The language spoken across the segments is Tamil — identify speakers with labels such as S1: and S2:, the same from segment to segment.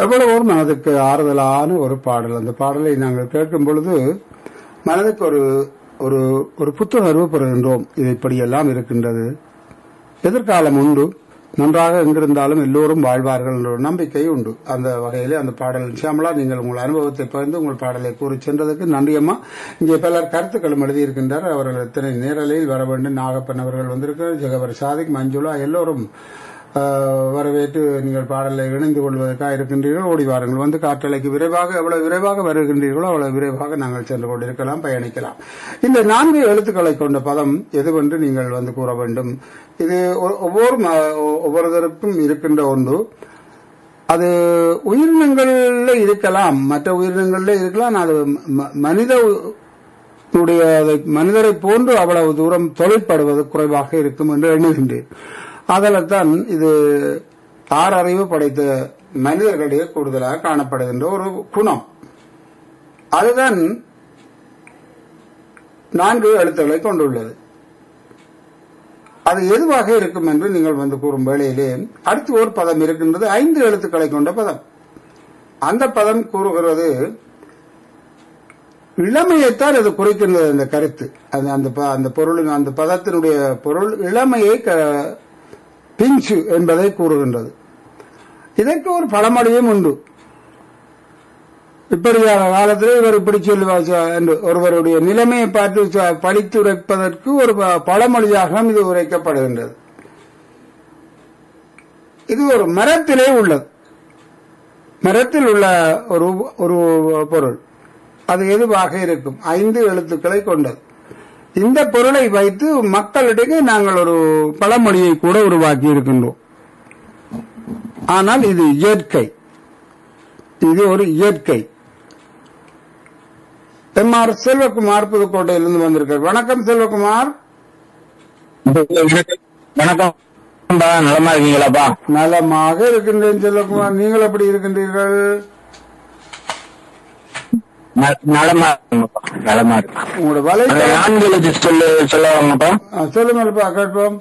S1: எவ்வளவு ஒரு மனதுக்கு ஆறுதலான ஒரு பாடல் அந்த பாடலை நாங்கள் கேட்கும் பொழுது மனதுக்கு ஒரு ஒரு ஒரு புத்துணர்வு பெறுகின்றோம் இது இப்படியெல்லாம் இருக்கின்றது எதிர்காலம் உண்டு நன்றாக எங்கிருந்தாலும் எல்லோரும் வாழ்வார்கள் என்ற ஒரு நம்பிக்கை உண்டு அந்த வகையிலே அந்த பாடல் சியாமலா நீங்கள் உங்கள் அனுபவத்தை பகிர்ந்து உங்கள் பாடலை கூறி சென்றதுக்கு நன்றியம்மா இங்கே பலர் கருத்துக்களும் எழுதியிருக்கின்றார் அவர்கள் எத்தனை நேரலையில் வர வேண்டும் நாகப்பன் அவர்கள் வந்திருக்கிறார் ஜெகவர் சாதிக் மஞ்சுளா எல்லோரும் ஆஹ், வரவேற்று நீங்கள் பாடலை இணைந்து கொள்வதற்காக இருக்கின்றீர்கள் ஓடி வாருங்கள் வந்து காற்றலைக்கு விரைவாக எவ்வளவு விரைவாக வருகின்றீர்களோ அவ்வளவு விரைவாக நாங்கள் சென்று கொண்டிருக்கலாம் பயணிக்கலாம் இந்த நான்கு எழுத்துக்களை கொண்ட பதம் எதுவென்று நீங்கள் வந்து கூற வேண்டும் இது ஒ- ஒவ்வொரு ம- ஒவ்வொருவருக்கும் இருக்கின்ற ஒன்று அது உயிரினங்கள்ல இருக்கலாம் மற்ற உயிரினங்கள்ல இருக்கலாம் அது ம- மனித உடைய அதை- மனிதரை போன்று அவ்வளவு தூரம் தொழிற்படுவது குறைவாக இருக்கும் என்று எண்ணுகின்றேன் அதில்தான் இது ஆறு அறிவு படைத்த மனிதர்களிடையே கூடுதலாக காணப்படுகின்ற ஒரு குணம் அதுதான் நான்கு எழுத்துக்களை கொண்டுள்ளது அது எதுவாக இருக்கும் என்று நீங்கள் வந்து கூறும் வேளையிலே அடுத்து ஒரு பதம் இருக்கின்றது ஐந்து எழுத்துக்களை கொண்ட பதம் அந்த பதம் கூறுகிறது இளமையைத்தான் அது குறிக்கின்றது அந்த கருத்து அந்த அந்த ப- அந்த பொருள் அந்த பதத்தினுடைய பொருள் இளமையை க- பிஞ்சு என்பதை கூறுகின்றது இதற்கு ஒரு பழமொழியும் உண்டு இப்படியான காலத்தில் இவர் இப்படி சொல்லுவார் என்று ஒருவருடைய நிலைமையை பார்த்து ச- படித்துரைப்பதற்கு ஒரு ப- பழமொழியாக இது உரைக்கப்படுகின்றது இது ஒரு மரத்திலே உள்ளது மரத்தில் உள்ள ஒரு ஒரு பொருள் அது எதுவாக இருக்கும் ஐந்து எழுத்துக்களை கொண்டது இந்த பொருளை வைத்து மக்களிடையே நாங்கள் ஒரு பழமொழியை கூட உருவாக்கி இருக்கின்றோம் ஆனால் இது இயற்கை இது ஒரு இயற்கை எம் ஆர் செல்வகுமார் புதுக்கோட்டையிலிருந்து வந்திருக்கார் வணக்கம் செல்வகுமார்
S2: வணக்கம் நலமா இருக்கீங்களாப்பா
S1: நலமாக இருக்கின்றேன் செல்வகுமார் நீங்கள் எப்படி இருக்கின்றீர்கள்
S2: ந- நலமா இருக்குங்கப்பா நலமா இருக்கு
S1: உங்களோட
S2: அந்த
S1: வலை
S2: நான்கு எழுத்து சொல்லு சொல்லுவாங்கப்பா
S1: சொல்லுங்கப்பா கேட்போம்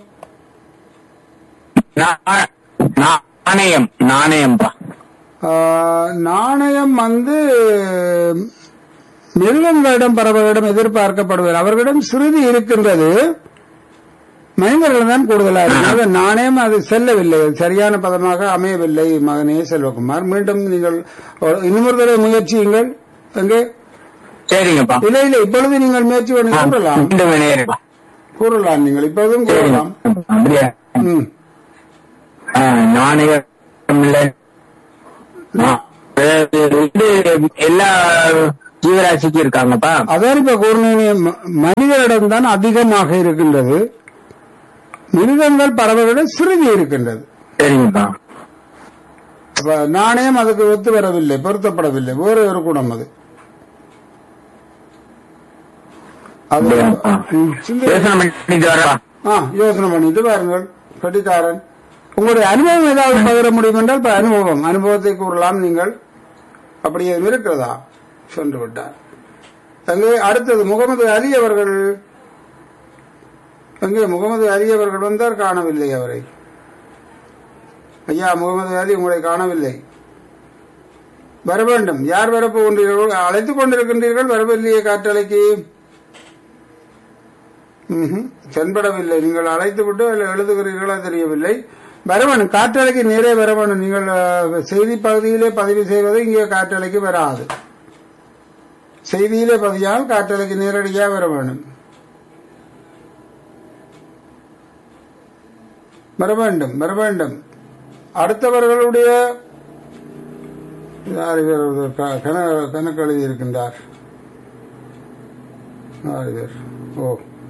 S2: நா- நா- நாணயம் நாணயம்ப்பா
S1: ஆ, நாணயம் வந்து மிருகங்களிடம் பறவைகளிடம் எதிர்பார்க்கப்படுவது அவர்களிடம் சிறிது இருக்கின்றது மனிதர்கள் தான் கூடுதலாக இருக்கிறது நாணயம் அது செல்லவில்லை அது சரியான பதமாக அமையவில்லை மகனே செல்வகுமார் மீண்டும் நீங்கள் ஒரு- இன்னொரு தடவை முயற்சியுங்கள் எங்கே
S2: சரிங்கப்பா
S1: இல்லை இல்லை இப்பொழுது நீங்கள் முயற்சி பண்ணி கூறலாம்
S2: மீண்டும் இணையறேன்ப்பா.
S1: கூறலாம் நீங்கள் இப்பொழுதும்
S2: சரிங்க
S1: கூறலாம்
S2: அப்படியா
S1: ம்.
S2: ஆ, நாணயம் இல்ல ஆ, இது எல்லா ஜீவராசிக்கும் இருக்காங்கப்பா
S1: அதான் இப்ப கூறினீங்க ம- மனிதரிடம் தான் அதிகமாக இருக்கின்றது மிருகங்கள் பறவைகளிடம் சிறிது இருக்கின்றது
S2: சரிங்கப்பா
S1: அப்ப நாணயம் அதுக்கு ஒத்து வரவில்லை பொருத்தப்படவில்லை வேறு ஒரு குணம் அது அது
S2: அப்படியாப்பா.
S1: ம், சிந்தை-
S2: யோசனை பண்ணிட்டு வரப்பா
S1: ஆ, யோசனை பண்ணிட்டு பாருங்கள் கட்டிக்காரன் உங்களுடைய அனுபவம் ஏதாவது பகிர முடியும் என்றால் இப்ப அனுபவம் அனுபவத்தை கூறலாம் நீங்கள் அப்படி எதுவும் இருக்கிறதா சென்று விட்டார் அங்கே அடுத்தது முகமது அலி அவர்கள் அங்கே முகமது அலி அவர்கள் வந்தார் காணவில்லை அவரை ஐயா முகமது அலி உங்களை காணவில்லை வர வேண்டும் யார் வரப்போகின்றீர்கள் அழைத்துக் கொண்டிருக்கின்றீர்கள் வரவில்லையே காற்றலைக்கு ம்ஹும். தென்படவில்லை நீங்கள் அழைத்து விட்டு அதில் எழுதுகிறீர்களா தெரியவில்லை வரவேணும் காற்றலைக்கு நேரே வரவேணும் நீங்கள் அஹ், செய்தி பகுதியிலே பதிவு செய்வது இங்கே காற்றலைக்கு வராது செய்தியிலே பதியால் காற்றலைக்கு நேரடியாக வர வேணும் வர வேண்டும் வர வேண்டும் அடுத்தவர்களுடைய யார் இவர் ஒரு க- கண- கணக்கு எழுதி இருக்கின்றார் யார் இவர் ஓ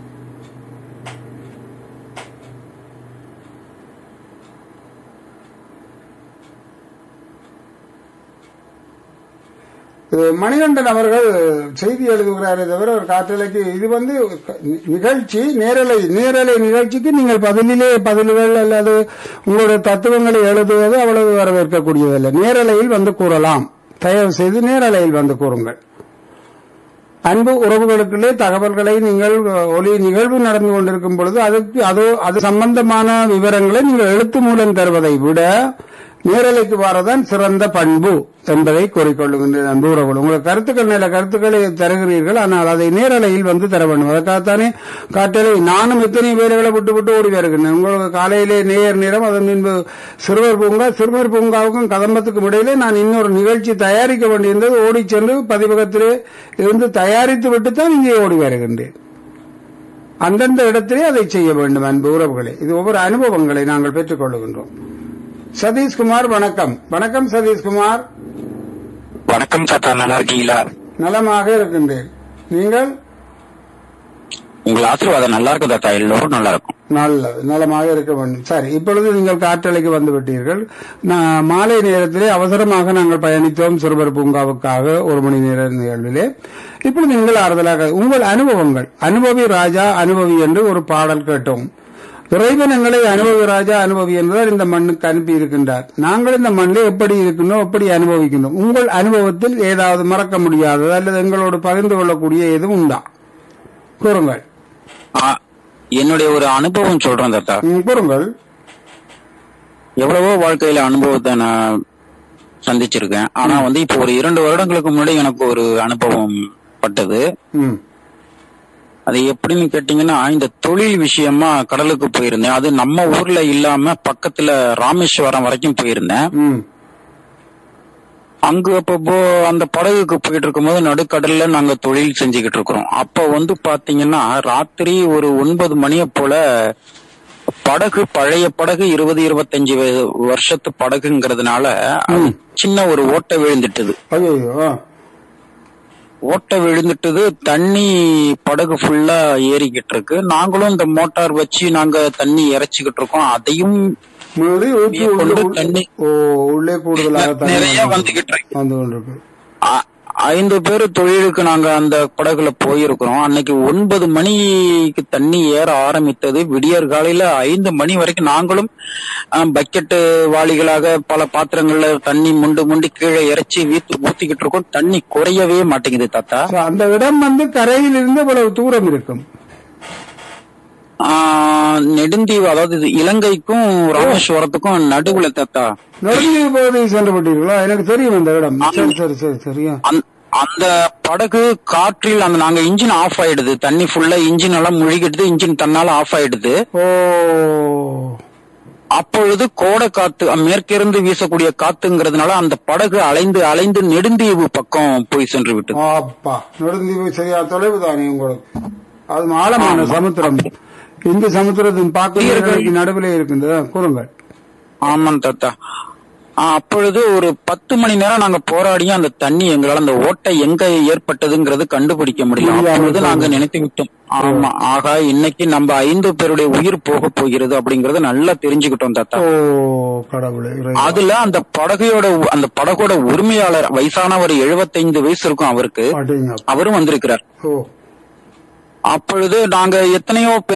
S1: இது மணிகண்டன் அவர்கள் செய்தி எழுதுகிறாரே தவிர ஒரு காற்றலைக்கு இது வந்து நிகழ்ச்சி நேரலை நேரலை நிகழ்ச்சிக்கு நீங்கள் பதிலிலே பதில்கள் அல்லது உங்களுடைய தத்துவங்களை எழுதுவது அவ்வளவு வரவேற்கக்கூடியதல்ல நேரலையில் வந்து கூறலாம் தயவு செய்து நேரலையில் வந்து கூறுங்கள் அன்பு உறவுகளுக்குள்ளே தகவல்களை நீங்கள் ஒலி நிகழ்வு நடந்து கொண்டிருக்கும் பொழுது அதுக்கு அது அது சம்பந்தமான விவரங்களை நீங்கள் எழுத்து மூலம் தருவதை விட நேரலைக்கு வரதான் சிறந்த பண்பு என்பதை கூறிக்கொள்ளுகின்றேன் அன்பு உறவுகள் உங்கள் கருத்துக்கள் நல்ல கருத்துக்களை தருகிறீர்கள் ஆனால் அதை நேரலையில் வந்து தர வேண்டும் அதற்காகத்தானே காட்டலை நானும் எத்தனை வேலைகளை விட்டு விட்டு ஓடி வருகின்றேன் உங்களுக்கு காலையிலே நேர் நேரம் அதன் பின்பு சிறுவர் பூங்கா சிறுவர் பூங்காவுக்கும் கதம்பத்துக்கும் இடையிலே நான் இன்னொரு நிகழ்ச்சி தயாரிக்க வேண்டியிருந்தது ஓடி சென்று பதிவகத்திலே இருந்து தயாரித்து விட்டு தான் இங்கே ஓடி வருகின்றேன் அந்தந்த இடத்திலே அதை செய்ய வேண்டும் அன்பு உறவுகளே இது ஒவ்வொரு அனுபவங்களை நாங்கள் பெற்றுக் கொள்ளுகின்றோம் சதீஷ்குமார் வணக்கம் வணக்கம் சதீஷ்குமார்
S2: வணக்கம் தாத்தா நல்லா இருக்கீங்களா
S1: நலமாக இருக்கின்றேன் நீங்கள்
S2: உங்கள் ஆசீர்வாதம் நல்லா இருக்கும் தாத்தா எல்லோரும் நல்லா இருக்கும்
S1: நல்லது நலமாக இருக்க வேண்டும் சரி இப்பொழுது நீங்கள் காற்றலைக்கு வந்து விட்டீர்கள் நான் மாலை நேரத்திலே அவசரமாக நாங்கள் பயணித்தோம் சிறுவர் பூங்காவுக்காக ஒரு மணி நேர நிகழ்விலே இப்பொழுது நீங்கள் ஆறுதலாக உங்கள் அனுபவங்கள் அனுபவி ராஜா அனுபவி என்று ஒரு பாடல் கேட்டோம் இறைவன் எங்களை அனுபவி ராஜா அனுபவி என்பதால் இந்த மண்ணுக்கு அனுப்பி இருக்கின்றார் நாங்கள் இந்த மண்ணில் எப்படி இருக்கின்றோம் எப்படி அனுபவிக்கின்றோம் உங்கள் அனுபவத்தில் ஏதாவது மறக்க முடியாதது அல்லது எங்களோடு பகிர்ந்து கொள்ளக்கூடிய எதுவும் உண்டா கூறுங்கள்
S2: ஆ, என்னுடைய ஒரு அனுபவம் சொல்றேன் தாத்தா
S1: ம், கூறுங்கள்
S2: எவ்வளவோ வாழ்க்கையில அனுபவத்தை நான் சந்திச்சிருக்கேன் ஆனா வந்து இப்போ ஒரு இரண்டு வருடங்களுக்கு முன்னாடி எனக்கு ஒரு அனுபவம் பட்டது
S1: ம்
S2: அது எப்படின்னு கேட்டீங்கன்னா இந்த தொழில் விஷயமா கடலுக்கு போயிருந்தேன் அது நம்ம ஊர்ல இல்லாம பக்கத்துல ராமேஸ்வரம் வரைக்கும் போயிருந்தேன்
S1: ம்
S2: அங்க அப்போ அந்த படகுக்கு போயிட்டு இருக்கும்போது நடுக்கடல்ல நாங்க தொழில் செஞ்சுக்கிட்டு இருக்கிறோம் அப்ப வந்து பாத்தீங்கன்னா ராத்திரி ஒரு ஒன்பது மணிய போல படகு பழைய படகு இருபது இருபத்தஞ்சு வ- வருஷத்து படகுங்கிறதுனால அது சின்ன ஒரு ஓட்டை விழுந்துட்டுது
S1: ஐயோ
S2: ஓட்டை விழுந்துட்டது தண்ணி படகு ஃபுல்லா ஏறிக்கிட்டு இருக்கு நாங்களும் இந்த மோட்டார் வச்சு நாங்க தண்ணி இறைச்சிக்கிட்டு இருக்கோம் அதையும்
S1: முன்னாடி ஊற்றி
S2: கொண்டு
S1: உள்ள
S2: தண்ணி
S1: ஓ உள்ளே கூடுதலாக தண்ணி
S2: நிறைய
S1: வந்து-
S2: வந்துகிட்டு இருக்கு
S1: வந்து கொண்டிருக்கு
S2: அ- ஐந்து பேர் தொழிலுக்கு நாங்க அந்த படகுல போயிருக்கிறோம் அன்னைக்கு ஒன்பது மணிக்கு தண்ணி ஏற ஆரம்பித்தது விடியற் காலையில ஐந்து மணி வரைக்கும் நாங்களும் பக்கெட்டு வாளிகளாக பல பாத்திரங்கள்ல தண்ணி முண்டு முண்டி கீழே இறைச்சி வீத்து ஊத்திக்கிட்டு இருக்கோம் தண்ணி குறையவே மாட்டேங்குது தாத்தா
S1: So, அந்த இடம் வந்து கரையில் இருந்து இவ்வளவு தூரம் இருக்கும்
S2: ஆ, நெடுந்தீவு அதாவது இது இலங்கைக்கும் ராமேஸ்வரத்துக்கும் நடுவுல தாத்தா
S1: நடுநீர் பகுதியை சென்று விட்டீர்களா எனக்கு தெரியும் அந்த இடம் சரி சரி சரி சரியா
S2: அந்த- அந்த படகு காற்றில் அந்த நாங்க இன்ஜின் ஆஃப் ஆயிடுது தண்ணி ஃபுல்லா இன்ஜின் எல்லாம் முழுகிடுது இன்ஜின் தன்னால ஆஃப் ஆயிடுது
S1: ஓ
S2: அப்பொழுது கோடை காத்து அஹ், மேற்கிருந்து வீசக்கூடிய காத்துங்கிறதுனால அந்த படகு அலைந்து அலைந்து நெடுந்தீவு பக்கம் போய் சென்று விட்டது
S1: அப்பா நெடுந்தீவு சரியா தொலைவு தானே உங்களுக்கு அது ஆழமான சமுத்திரம் இந்து சமுத்திரத்தின் பாக்கு நடுவிலே இருக்கின்றது கூறுங்கள்
S2: ஆமாம் தாத்தா ஆஹ், அப்பொழுது ஒரு பத்து மணி நேரம் நாங்க போராடியும் அந்த தண்ணி எங்களால அந்த ஓட்டை எங்க ஏற்பட்டதுங்கிறது கண்டுபிடிக்க முடியல
S1: முடியாம
S2: அப்பொழுது
S1: போகுது.
S2: நாங்க நினைத்து விட்டோம் ஆமா ஆகா இன்னைக்கு நம்ம ஐந்து பேருடைய உயிர் போக போகிறது அப்படிங்கறத நல்லா தெரிஞ்சுக்கிட்டோம் தாத்தா
S1: ஓ கடவுளே இறைவா.
S2: அதுல அந்த படகையோட அந்த படகோட உரிமையாளர் வயசானவர் 75 வயசு இருக்கும் அவருக்கு
S1: அடேங்கப்பா.
S2: அவரும் வந்திருக்கிறார்
S1: ஓ
S2: அப்பொழுது நாங்க எத்தனையோ